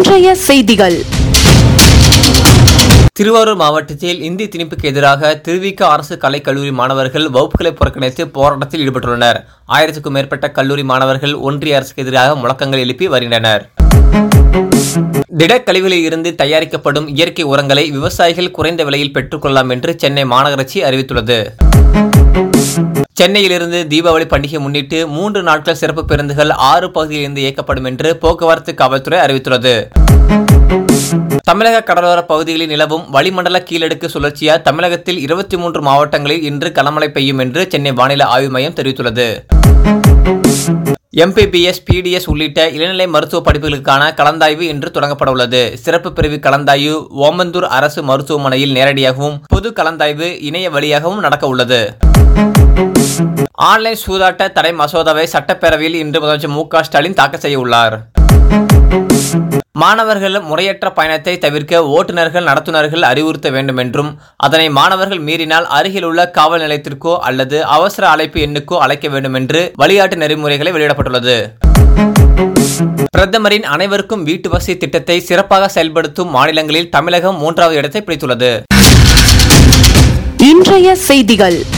இன்றைய செய்திகள் திருவாரூர் மாவட்டத்தில் இந்தி திணிப்புக்கு எதிராக திருவிக அரசு கலைக்கல்லூரி மாணவர்கள் வகுப்புகளை புறக்கணித்து போராட்டத்தில் ஈடுபட்டுள்ளனர் ஆயிரத்துக்கும் மேற்பட்ட கல்லூரி மாணவர்கள் ஒன்றிய அரசுக்கு எதிராக முழக்கங்கள் எழுப்பி வருகின்றனர் திடக்கழிவுகளில் இருந்து தயாரிக்கப்படும் இயற்கை உரங்களை விவசாயிகள் குறைந்த விலையில் பெற்றுக்கொள்ளலாம் என்று சென்னை மாநகராட்சி அறிவித்துள்ளது சென்னையிலிருந்து தீபாவளி பண்டிகை முன்னிட்டு மூன்று நாட்கள் சிறப்பு பேருந்துகள் ஆறு பகுதியிலிருந்து இயக்கப்படும் என்று போக்குவரத்து காவல்துறை அறிவித்துள்ளது தமிழக கடலோர பகுதிகளில் நிலவும் வளிமண்டல கீழடுக்கு சுழற்சியால் தமிழகத்தில் இருபத்தி மூன்று மாவட்டங்களில் இன்று கனமழை பெய்யும் என்று சென்னை வானிலை ஆய்வு மையம் தெரிவித்துள்ளது எம்பிபிஎஸ் பிடிஎஸ் உள்ளிட்ட இளநிலை மருத்துவ படிப்புகளுக்கான கலந்தாய்வு இன்று தொடங்கப்பட உள்ளது சிறப்பு பிரிவு கலந்தாய்வு ஓமந்தூர் அரசு மருத்துவமனையில் நேரடியாகவும் பொது கலந்தாய்வு இணைய வழியாகவும் நடக்க உள்ளது ஆன்லைன் சூதாட்ட தடை மசோதாவை சட்டப்பேரவையில் இன்று முதலமைச்சர் மு க ஸ்டாலின் தாக்கல் செய்ய உள்ளார் மாணவர்கள் முறையற்ற பயணத்தை தவிர்க்க ஓட்டுநர்கள் நடத்துனர்கள் அறிவுறுத்த வேண்டும் என்றும் அதனை மாணவர்கள் மீறினால் அருகில் உள்ள காவல் நிலையத்திற்கோ அல்லது அவசர அழைப்பு எண்ணுக்கோ அழைக்க வேண்டும் என்று வழிகாட்டு நெறிமுறைகளை வெளியிடப்பட்டுள்ளது பிரதமரின் அனைவருக்கும் வீட்டு வசதி திட்டத்தை சிறப்பாக செயல்படுத்தும் மாநிலங்களில் தமிழகம் மூன்றாவது இடத்தை பிடித்துள்ளது இன்றைய செய்திகள்